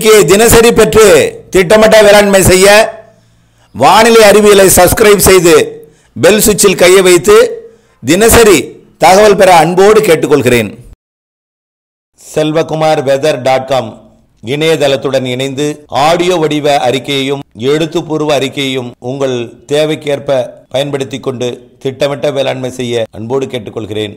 அறிக்கையை தினசரி பெற்று திட்டமிட்ட வேளாண்மை செய்ய வானிலை அறிவியலை சப்ஸ்கிரைப் செய்து பெல் சுவிட்சில் கையை வைத்து தினசரி தகவல் பெற அன்போடு கேட்டுக்கொள்கிறேன் செல்வகுமார் வெதர் டாட் காம் இணையதளத்துடன் இணைந்து ஆடியோ வடிவ அறிக்கையையும் எழுத்துப்பூர்வ அறிக்கையையும் உங்கள் தேவைக்கேற்ப பயன்படுத்திக் கொண்டு திட்டமிட்ட வேளாண்மை செய்ய அன்போடு கேட்டுக்கொள்கிறேன்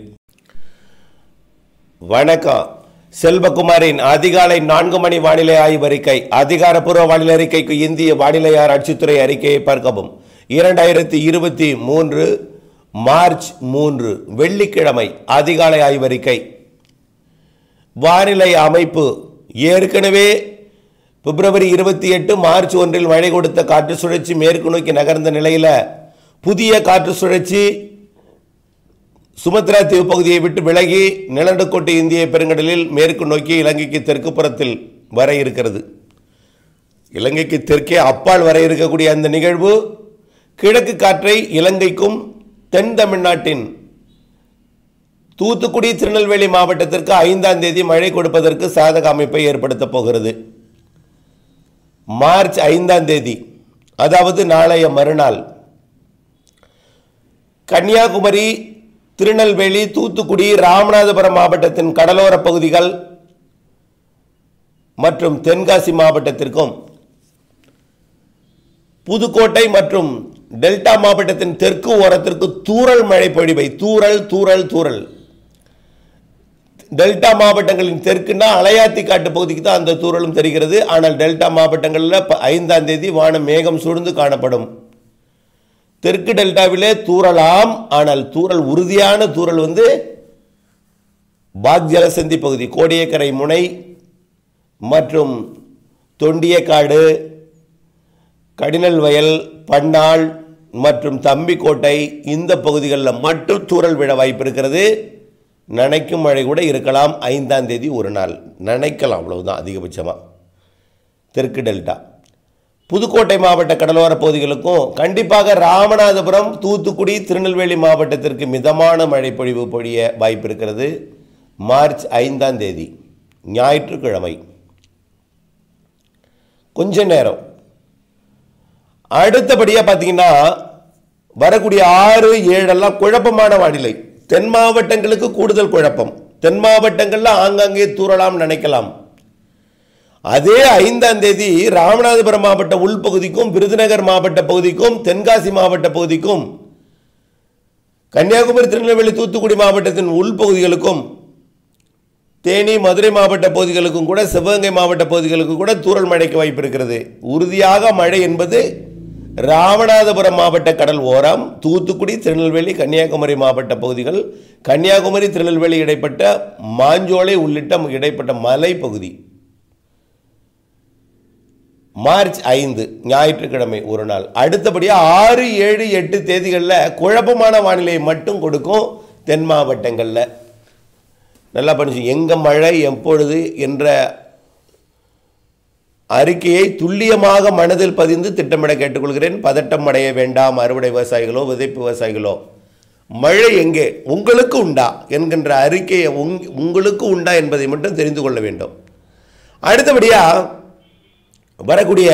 வணக்கம் செல்வகுமாரின் அதிகாலை நான்கு மணி வானிலை ஆய்வறிக்கை அதிகாரப்பூர்வ வானிலை அறிக்கைக்கு இந்திய வானிலை ஆராய்ச்சித்துறை அறிக்கையை பார்க்கவும் இரண்டாயிரத்தி இருபத்தி மூன்று மார்ச் மூன்று வெள்ளிக்கிழமை அதிகாலை ஆய்வறிக்கை வானிலை அமைப்பு ஏற்கனவே பிப்ரவரி இருபத்தி எட்டு மார்ச் ஒன்றில் மழை கொடுத்த காற்று சுழற்சி மேற்கு நோக்கி நகர்ந்த நிலையில் புதிய காற்று சுழற்சி சுமத்ரா தீவு பகுதியை விட்டு விலகி நிலநடுக்கோட்டு இந்திய பெருங்கடலில் மேற்கு நோக்கி இலங்கைக்கு தெற்கு புறத்தில் வர இருக்கிறது இலங்கைக்கு தெற்கே அப்பால் வர இருக்கக்கூடிய அந்த நிகழ்வு கிழக்கு காற்றை இலங்கைக்கும் தென் தமிழ்நாட்டின் தூத்துக்குடி திருநெல்வேலி மாவட்டத்திற்கு ஐந்தாம் தேதி மழை கொடுப்பதற்கு சாதக அமைப்பை ஏற்படுத்தப் போகிறது மார்ச் ஐந்தாம் தேதி அதாவது நாளைய மறுநாள் கன்னியாகுமரி திருநெல்வேலி தூத்துக்குடி ராமநாதபுரம் மாவட்டத்தின் கடலோர பகுதிகள் மற்றும் தென்காசி மாவட்டத்திற்கும் புதுக்கோட்டை மற்றும் டெல்டா மாவட்டத்தின் தெற்கு ஓரத்திற்கு தூறல் மழை பொழிவை தூறல் தூறல் தூறல் டெல்டா மாவட்டங்களின் தெற்குன்னா அலையாத்தி காட்டு பகுதிக்கு தான் அந்த தூறலும் தெரிகிறது ஆனால் டெல்டா மாவட்டங்களில் ப- ஐந்தாம் தேதி வானம் மேகம் சூழ்ந்து காணப்படும் தெற்கு டெல்டாவிலே தூறலாம் ஆனால் தூறல் உறுதியான தூறல் வந்து பாக் ஜலசந்தி பகுதி கோடியக்கரை முனை மற்றும் தொண்டியக்காடு கடினல் வயல் பன்னாள் மற்றும் தம்பிக்கோட்டை இந்த பகுதிகளில் மட்டும் தூறல் விழ வாய்ப்பு இருக்கிறது நனைக்கும் மழை கூட இருக்கலாம் ஐந்தாம் தேதி ஒரு நாள் நனைக்கலாம் அவ்வளவுதான் அதிகபட்சமாக தெற்கு டெல்டா புதுக்கோட்டை மாவட்ட கடலோர பகுதிகளுக்கும் கண்டிப்பாக ராமநாதபுரம் தூத்துக்குடி திருநெல்வேலி மாவட்டத்திற்கு மிதமான மழை பொழிவு பொழிய வாய்ப்பு இருக்கிறது மார்ச் ஐந்தாம் தேதி ஞாயிற்றுக்கிழமை கொஞ்ச நேரம் அடுத்தபடியாக பார்த்தீங்கன்னா வரக்கூடிய ஆறு ஏழெல்லாம் குழப்பமான வானிலை தென் மாவட்டங்களுக்கு கூடுதல் குழப்பம் தென் மாவட்டங்களில் ஆங்காங்கே தூறலாம் நினைக்கலாம் அதே ஐந்தாம் தேதி ராமநாதபுரம் மாவட்ட உள்பகுதிக்கும் விருதுநகர் மாவட்ட பகுதிக்கும் தென்காசி மாவட்ட பகுதிக்கும் கன்னியாகுமரி திருநெல்வேலி தூத்துக்குடி மாவட்டத்தின் உள்பகுதிகளுக்கும் தேனி மதுரை மாவட்ட பகுதிகளுக்கும் கூட சிவகங்கை மாவட்ட பகுதிகளுக்கும் கூட தூறல் மழைக்கு வாய்ப்பு இருக்கிறது உறுதியாக மழை என்பது ராமநாதபுரம் மாவட்ட கடல் ஓரம் தூத்துக்குடி திருநெல்வேலி கன்னியாகுமரி மாவட்ட பகுதிகள் கன்னியாகுமரி திருநெல்வேலி இடைப்பட்ட மாஞ்சோலை உள்ளிட்ட இடைப்பட்ட மலை பகுதி மார்ச் ஐந்து ஞாயிற்றுக்கிழமை ஒரு நாள் அடுத்தபடியாக ஆறு ஏழு எட்டு தேதிகளில் குழப்பமான வானிலையை மட்டும் கொடுக்கும் தென் மாவட்டங்களில் நல்லா பண்ணிச்சு எங்க மழை எப்பொழுது என்ற அறிக்கையை துல்லியமாக மனதில் பதிந்து திட்டமிட கேட்டுக்கொள்கிறேன் பதட்டம் அடைய வேண்டாம் அறுவடை விவசாயிகளோ விதைப்பு விவசாயிகளோ மழை எங்கே உங்களுக்கு உண்டா என்கின்ற அறிக்கையை உங் உங்களுக்கு உண்டா என்பதை மட்டும் தெரிந்து கொள்ள வேண்டும் அடுத்தபடியாக வரக்கூடிய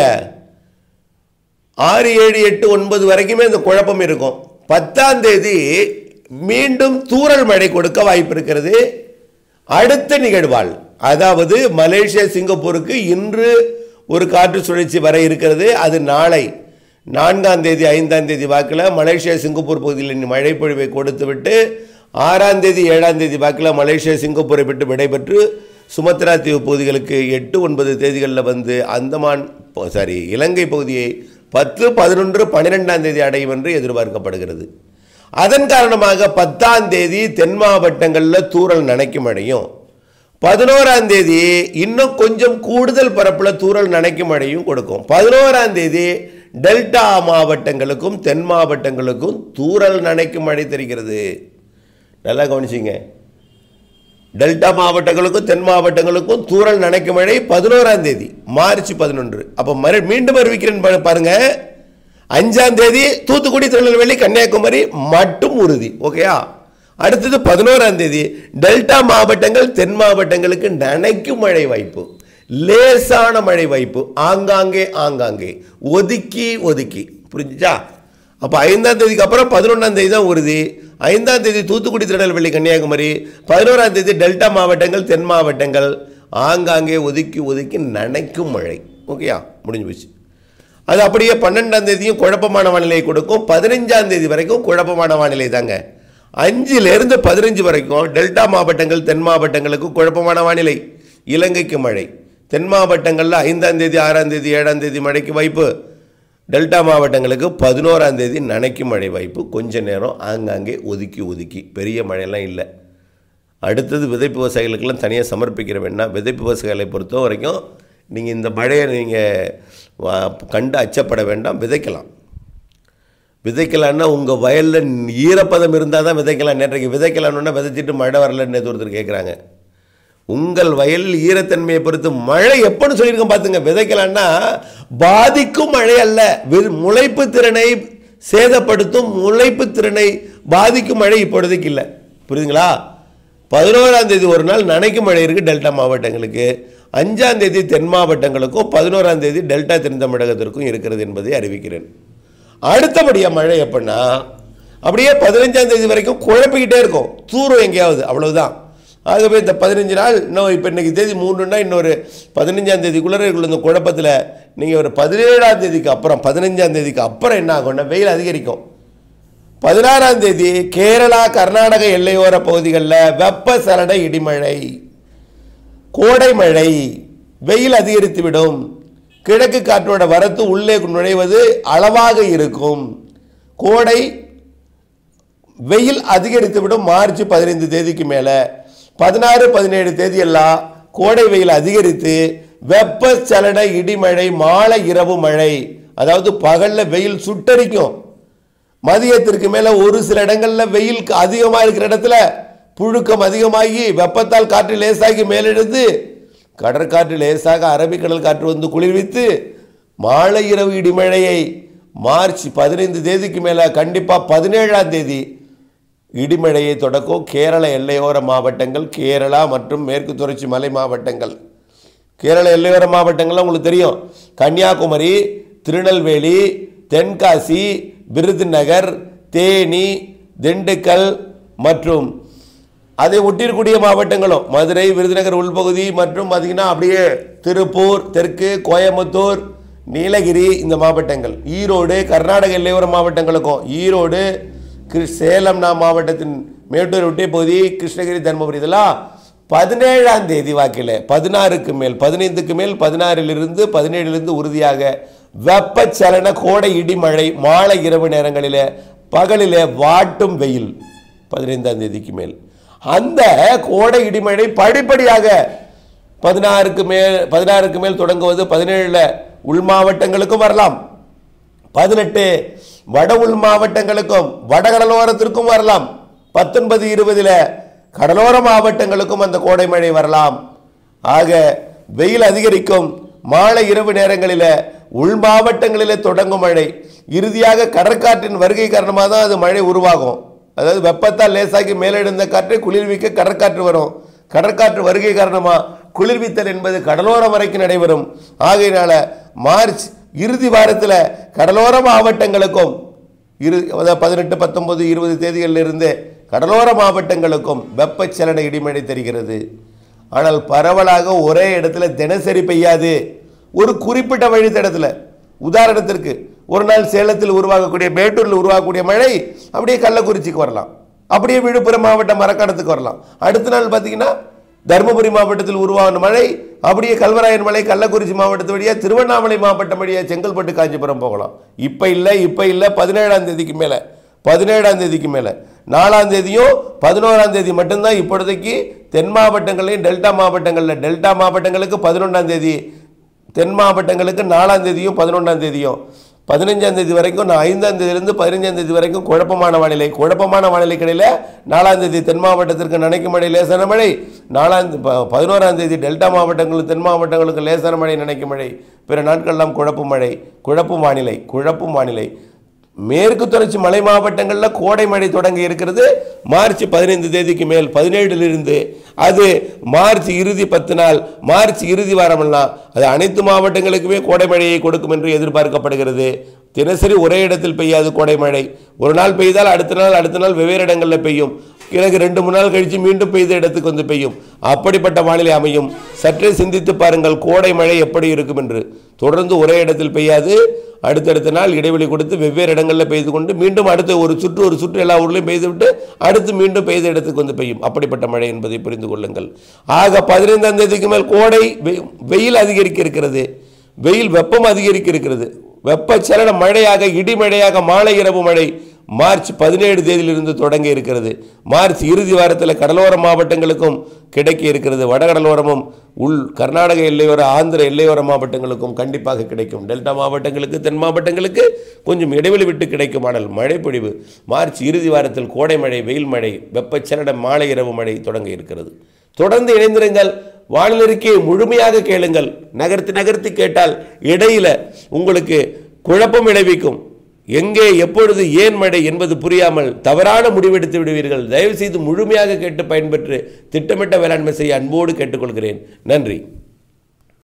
ஆறு ஏழு எட்டு ஒன்பது வரைக்குமே இந்த குழப்பம் இருக்கும் பத்தாம் தேதி மீண்டும் தூறல் மழை கொடுக்க வாய்ப்பு இருக்கிறது அடுத்த நிகழ்வால் அதாவது மலேசியா சிங்கப்பூருக்கு இன்று ஒரு காற்று சுழற்சி வர இருக்கிறது அது நாளை நான்காம் தேதி ஐந்தாம் தேதி வாக்கில் மலேசியா சிங்கப்பூர் பகுதியில் மழை பொழிவை கொடுத்துவிட்டு ஆறாம் தேதி ஏழாம் தேதி வாக்கில் மலேசியா சிங்கப்பூரை விட்டு விடைபெற்று சுமத்ரா தீவு பகுதிகளுக்கு எட்டு ஒன்பது தேதிகளில் வந்து அந்தமான் சாரி இலங்கை பகுதியை பத்து பதினொன்று பன்னிரெண்டாம் தேதி அடையும் என்று எதிர்பார்க்கப்படுகிறது அதன் காரணமாக பத்தாம் தேதி தென் மாவட்டங்களில் தூறல் நனைக்கும் அடையும் பதினோராம் தேதி இன்னும் கொஞ்சம் கூடுதல் பரப்பில் தூறல் நனைக்கும் மழையும் கொடுக்கும் பதினோராம் தேதி டெல்டா மாவட்டங்களுக்கும் தென் மாவட்டங்களுக்கும் தூறல் நனைக்கும் மழை தெரிகிறது நல்லா கவனிச்சிங்க டெல்டா மாவட்டங்களுக்கும் தென் மாவட்டங்களுக்கும் தூறல் நனைக்கும் மழை பதினோராம் தேதி மார்ச் பதினொன்று அப்போ மறு மீண்டும் அறிவிக்கிறேன் பா- பாருங்க அஞ்சாம் தேதி தூத்துக்குடி திருநெல்வேலி கன்னியாகுமரி மட்டும் உறுதி ஓகேயா அடுத்தது பதினோராம் தேதி டெல்டா மாவட்டங்கள் தென் மாவட்டங்களுக்கு நனைக்கும் மழை வாய்ப்பு லேசான மழை வாய்ப்பு ஆங்காங்கே ஆங்காங்கே ஒதுக்கி ஒதுக்கி புரிஞ்சுச்சா அப்போ ஐந்தாம் தேதிக்கு அப்புறம் பதினொன்றாம் தேதி தான் உறுதி ஐந்தாம் தேதி தூத்துக்குடி திருநெல்வேலி கன்னியாகுமரி பதினோராம் தேதி டெல்டா மாவட்டங்கள் தென் மாவட்டங்கள் ஆங்காங்கே ஒதுக்கி ஒதுக்கி நனைக்கும் மழை ஓகேயா முடிஞ்சு போச்சு அது அப்படியே பன்னெண்டாம் தேதியும் குழப்பமான வானிலை கொடுக்கும் பதினஞ்சாம் தேதி வரைக்கும் குழப்பமான வானிலை தாங்க அஞ்சிலிருந்து பதினஞ்சு வரைக்கும் டெல்டா மாவட்டங்கள் தென் மாவட்டங்களுக்கு குழப்பமான வானிலை இலங்கைக்கு மழை தென் மாவட்டங்களில் ஐந்தாம் தேதி ஆறாம் தேதி ஏழாம் தேதி மழைக்கு வாய்ப்பு டெல்டா மாவட்டங்களுக்கு பதினோராம் தேதி நனைக்கும் மழை வாய்ப்பு கொஞ்ச நேரம் ஆங்காங்கே ஒதுக்கி ஒதுக்கி பெரிய மழையெல்லாம் இல்லை அடுத்தது விதைப்பு விவசாயிகளுக்கெல்லாம் தனியாக சமர்ப்பிக்கிற வேண்டாம் விதைப்பு விவசாயிகளை பொறுத்த வரைக்கும் நீங்கள் இந்த மழையை நீங்கள் கண்டு அச்சப்பட வேண்டாம் விதைக்கலாம் விதைக்கலான்னா உங்கள் வயலில் ஈரப்பதம் இருந்தால் தான் விதைக்கலாம் நேற்றைக்கு விதைக்கலாம்னா விதைச்சிட்டு மழை வரலன்னு நேற்று ஒருத்தர் கேட்குறாங்க உங்கள் வயலில் ஈரத்தன்மையை பொறுத்து மழை எப்போன்னு சொல்லியிருக்கேன் பார்த்துங்க விதைக்கலான்னா பாதிக்கும் மழை அல்ல வி- முளைப்பு திறனை சேதப்படுத்தும் முளைப்பு திறனை பாதிக்கும் மழை இப்பொழுதைக்கு இல்லை புரியுதுங்களா பதினோராம் தேதி ஒரு நாள் நனைக்கும் மழை இருக்குது டெல்டா மாவட்டங்களுக்கு அஞ்சாம் தேதி தென் மாவட்டங்களுக்கும் பதினோராம் தேதி டெல்டா தென் தமிழகத்திற்கும் இருக்கிறது என்பதை அறிவிக்கிறேன் அடுத்தபடியாக மழை எப்படின்னா அப்படியே பதினஞ்சாம் தேதி வரைக்கும் குழப்பிக்கிட்டே இருக்கும் தூரம் எங்கேயாவது அவ்வளவுதான் ஆகவே இந்த பதினஞ்சு நாள் இன்னும் இப்போ இன்னைக்கு தேதி மூணுன்னா இன்னொரு பதினஞ்சாம் தேதிக்குள்ளே உள்ள இந்த குழப்பத்தில் நீங்கள் ஒரு பதினேழாம் தேதிக்கு அப்புறம் பதினஞ்சாம் தேதிக்கு அப்புறம் என்ன ஆகும்னா வெயில் அதிகரிக்கும் பதினாறாம் தேதி கேரளா கர்நாடக எல்லையோர பகுதிகளில் வெப்பசலன இடிமழை கோடை மழை வெயில் அதிகரித்துவிடும் கிழக்கு காற்றோட வரத்து உள்ளே நுழைவது அளவாக இருக்கும் கோடை வெயில் அதிகரித்துவிடும் மார்ச் பதினைந்து தேதிக்கு மேலே பதினாறு பதினேழு தேதியெல்லாம் கோடை வெயில் அதிகரித்து வெப்பச்சலன இடிமழை மாலை இரவு மழை அதாவது பகல்ல வெயில் சுட்டரிக்கும் மதியத்திற்கு மேல ஒரு சில இடங்கள்ல வெயில் அதிகமாக இருக்கிற இடத்துல புழுக்கம் அதிகமாகி வெப்பத்தால் காற்று லேசாகி மேலெழுந்து கடற்காற்று லேசாக அரபிக்கடல் காற்று வந்து குளிர்வித்து மாலை இரவு இடிமழையை மார்ச் பதினைந்து தேதிக்கு மேல கண்டிப்பா பதினேழாம் தேதி இடிமழையை தொடக்கும் கேரள எல்லையோர மாவட்டங்கள் கேரளா மற்றும் மேற்கு தொடர்ச்சி மலை மாவட்டங்கள் கேரள எல்லையோர மாவட்டங்கள்லாம் உங்களுக்கு தெரியும் கன்னியாகுமரி திருநெல்வேலி தென்காசி விருதுநகர் தேனி திண்டுக்கல் மற்றும் அதை ஒட்டியிருக்கூடிய மாவட்டங்களும் மதுரை விருதுநகர் உள்பகுதி மற்றும் பார்த்தீங்கன்னா அப்படியே திருப்பூர் தெற்கு கோயம்புத்தூர் நீலகிரி இந்த மாவட்டங்கள் ஈரோடு கர்நாடக எல்லையோர மாவட்டங்களுக்கும் ஈரோடு கிரு- சேலம் நா மாவட்டத்தின் மேட்டூர் ஒட்டிய பகுதி கிருஷ்ணகிரி தருமபுரி இதெல்லாம் பதினேழாம் தேதி வாக்கில் பதினாறுக்கு மேல் பதினைந்துக்கு மேல் பதினாறிலிருந்து பதினேழிலிருந்து உறுதியாக வெப்பச்சலன கோடை இடிமழை மாலை இரவு நேரங்களிலே பகலிலே வாட்டும் வெயில் பதினைந்தாம் தேதிக்கு மேல் அந்த கோடை இடிமழை படிப்படியாக பதினாறுக்கு மேல் பதினாறுக்கு மேல் தொடங்குவது பதினேழில் உள் மாவட்டங்களுக்கும் வரலாம் பதினெட்டு வட உள் மாவட்டங்களுக்கும் வடகடலோரத்திற்கும் வரலாம் பத்தொன்பது இருபதில் கடலோர மாவட்டங்களுக்கும் அந்த கோடை மழை வரலாம் ஆக வெயில் அதிகரிக்கும் மாலை இரவு நேரங்களில் உள் மாவட்டங்களில் தொடங்கும் மழை இறுதியாக கடற்காற்றின் வருகை காரணமாக தான் அது மழை உருவாகும் அதாவது வெப்பத்தால் லேசாகி மேலெழுந்த காற்றை குளிர்விக்க கடற்காற்று வரும் கடற்காற்று வருகை காரணமா குளிர்வித்தல் என்பது கடலோரம் வரைக்கும் நடைபெறும் ஆகையினால மார்ச் இறுதி வாரத்தில் கடலோர மாவட்டங்களுக்கும் இரு அதாவது பதினெட்டு பத்தொன்பது இருபது தேதிகளில் இருந்து கடலோர மாவட்டங்களுக்கும் வெப்பச்சலன இடிமழை தெரிகிறது ஆனால் பரவலாக ஒரே இடத்துல தினசரி பெய்யாது ஒரு குறிப்பிட்ட வழித்தடத்தில் உதாரணத்திற்கு ஒரு நாள் சேலத்தில் உருவாகக்கூடிய மேட்டூரில் உருவாகக்கூடிய மழை அப்படியே கள்ளக்குறிச்சிக்கு வரலாம் அப்படியே விழுப்புரம் மாவட்டம் மரக்காணத்துக்கு வரலாம் அடுத்த நாள் பார்த்தீங்கன்னா தருமபுரி மாவட்டத்தில் உருவான மழை அப்படியே கல்வராயன் மலை கள்ளக்குறிச்சி மாவட்டத்து வழியாக திருவண்ணாமலை மாவட்டம் வழியாக செங்கல்பட்டு காஞ்சிபுரம் போகலாம் இப்போ இல்லை இப்போ இல்லை பதினேழாம் தேதிக்கு மேலே பதினேழாம் தேதிக்கு மேலே நாலாம் தேதியும் பதினோராம் தேதி மட்டும்தான் இப்பொழுதைக்கு தென் மாவட்டங்களையும் டெல்டா மாவட்டங்களில் டெல்டா மாவட்டங்களுக்கு பதினொன்றாம் தேதி தென் மாவட்டங்களுக்கு நாலாம் தேதியும் பதினொன்றாம் தேதியும் பதினஞ்சாம் தேதி வரைக்கும் நான் ஐந்தாம் தேதியிலிருந்து பதினஞ்சாம் தேதி வரைக்கும் குழப்பமான வானிலை குழப்பமான வானிலை கிடையில நாலாம் தேதி தென் மாவட்டத்திற்கு நனைக்கும் மழை லேசான மழை நாலாம் தே- ப- பதினோராம் தேதி டெல்டா மாவட்டங்களுக்கு தென் மாவட்டங்களுக்கு லேசான மழை நினைக்கும் மழை பிற நாட்களெல்லாம் குழப்பும் மழை குழப்பும் வானிலை குழப்பும் வானிலை மேற்கு தொடர்ச்சி மலை மாவட்டங்களில் கோடை மழை தொடங்க இருக்கிறது மார்ச் பதினைந்து தேதிக்கு மேல் பதினேழிலிருந்து அது மார்ச் இறுதி பத்து நாள் மார்ச் இறுதி வாரமெல்லாம் அது அனைத்து மாவட்டங்களுக்குமே கோடை மழையை கொடுக்கும் என்று எதிர்பார்க்கப்படுகிறது தினசரி ஒரே இடத்தில் பெய்யாது கோடை மழை ஒரு நாள் பெய்தால் அடுத்த நாள் அடுத்த நாள் வெவ்வேறு இடங்களில் பெய்யும் பிறகு ரெண்டு மூணு நாள் கழித்து மீண்டும் பெய்த இடத்துக்கு வந்து பெய்யும் அப்படிப்பட்ட வானிலை அமையும் சற்றே சிந்தித்து பாருங்கள் கோடை மழை எப்படி இருக்கும் என்று தொடர்ந்து ஒரே இடத்தில் பெய்யாது அடுத்தடுத்த நாள் இடைவெளி கொடுத்து வெவ்வேறு இடங்களில் பெய்து கொண்டு மீண்டும் அடுத்த ஒரு சுற்று ஒரு சுற்று எல்லா ஊர்லையும் பெய்து விட்டு அடுத்து மீண்டும் பெய்த இடத்துக்கு வந்து பெய்யும் அப்படிப்பட்ட மழை என்பதை புரிந்து கொள்ளுங்கள் ஆக பதினைந்தாம் தேதிக்கு மேல் கோடை வெ- வெயில் அதிகரிக்க இருக்கிறது வெயில் வெப்பம் அதிகரிக்க இருக்கிறது வெப்பச்சலன மழையாக இடிமழையாக மாலை இரவு மழை மார்ச் பதினேழு தேதியிலிருந்து தொடங்க இருக்கிறது மார்ச் இறுதி வாரத்தில் கடலோர மாவட்டங்களுக்கும் கிடைக்க இருக்கிறது வடகடலோரமும் உள் கர்நாடக எல்லையோர ஆந்திர எல்லையோர மாவட்டங்களுக்கும் கண்டிப்பாக கிடைக்கும் டெல்டா மாவட்டங்களுக்கு தென் மாவட்டங்களுக்கு கொஞ்சம் இடைவெளி விட்டு கிடைக்கும் ஆனால் மழைப்பொழிவு மார்ச் இறுதி வாரத்தில் கோடை மழை வெயில் மழை வெப்பச்சலன மாலை இரவு மழை தொடங்க இருக்கிறது தொடர்ந்து இணைந்திருங்கள் வானிலருக்கே முழுமையாக கேளுங்கள் நகர்த்தி நகர்த்தி கேட்டால் இடையில உங்களுக்கு குழப்பம் விளைவிக்கும் எங்கே எப்பொழுது ஏன் மழை என்பது புரியாமல் தவறான முடிவெடுத்து விடுவீர்கள் தயவு செய்து முழுமையாக கேட்டு பயன்பெற்று திட்டமிட்ட வேளாண்மை செய்ய அன்போடு கேட்டுக்கொள்கிறேன் நன்றி